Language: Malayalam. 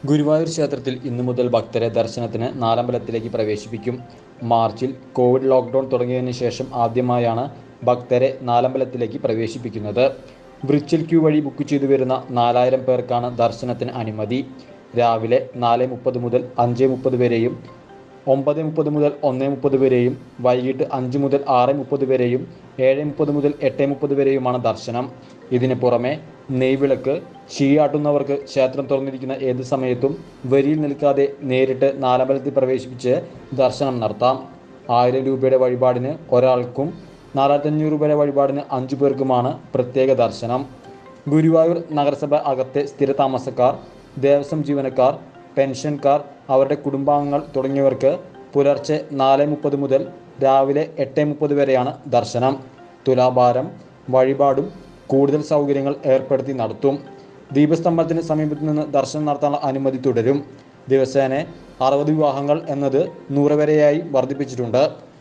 ഗുരുവായൂർ ക്ഷേത്രത്തിൽ ഇന്നു മുതൽ ഭക്തരെ ദർശനത്തിന് നാലമ്പലത്തിലേക്ക് പ്രവേശിപ്പിക്കും മാർച്ചിൽ കോവിഡ് ലോക്ക്ഡൗൺ തുടങ്ങിയതിനു ശേഷം ആദ്യമായാണ് ഭക്തരെ നാലമ്പലത്തിലേക്ക് പ്രവേശിപ്പിക്കുന്നത് വിർച്വൽ ക്യൂ വഴി ബുക്ക് ചെയ്തു വരുന്ന നാലായിരം പേർക്കാണ് ദർശനത്തിന് അനുമതി രാവിലെ നാല് മുപ്പത് മുതൽ അഞ്ച് മുപ്പത് വരെയും ഒമ്പത് മുപ്പത് മുതൽ ഒന്ന് മുപ്പത് വരെയും വൈകിട്ട് അഞ്ച് മുതൽ ആറ് മുപ്പത് വരെയും ഏഴ് മുപ്പത് മുതൽ എട്ട് മുപ്പത് വരെയുമാണ് ദർശനം ഇതിന് പുറമെ നെയ്വിളക്ക് ഷീയാട്ടുന്നവർക്ക് ക്ഷേത്രം തുറന്നിരിക്കുന്ന ഏത് സമയത്തും വരിയിൽ നിൽക്കാതെ നേരിട്ട് നാലമ്പലത്തിൽ പ്രവേശിപ്പിച്ച് ദർശനം നടത്താം ആയിരം രൂപയുടെ വഴിപാടിന് ഒരാൾക്കും നാലായിരത്തഞ്ഞൂറ് രൂപയുടെ വഴിപാടിന് അഞ്ചു പേർക്കുമാണ് പ്രത്യേക ദർശനം ഗുരുവായൂർ നഗരസഭ അകത്തെ സ്ഥിരതാമസക്കാർ ദേവസ്വം ജീവനക്കാർ പെൻഷൻകാർ അവരുടെ കുടുംബാംഗങ്ങൾ തുടങ്ങിയവർക്ക് പുലർച്ചെ നാല് മുപ്പത് മുതൽ രാവിലെ എട്ട് മുപ്പത് വരെയാണ് ദർശനം തുലാഭാരം വഴിപാടും കൂടുതൽ സൗകര്യങ്ങൾ ഏർപ്പെടുത്തി നടത്തും ദീപസ്തംഭത്തിന് സമീപത്ത് നിന്ന് ദർശനം നടത്താനുള്ള അനുമതി തുടരും ദിവസേന അറുപത് വിവാഹങ്ങൾ എന്നത് നൂറ് വരെയായി വർദ്ധിപ്പിച്ചിട്ടുണ്ട്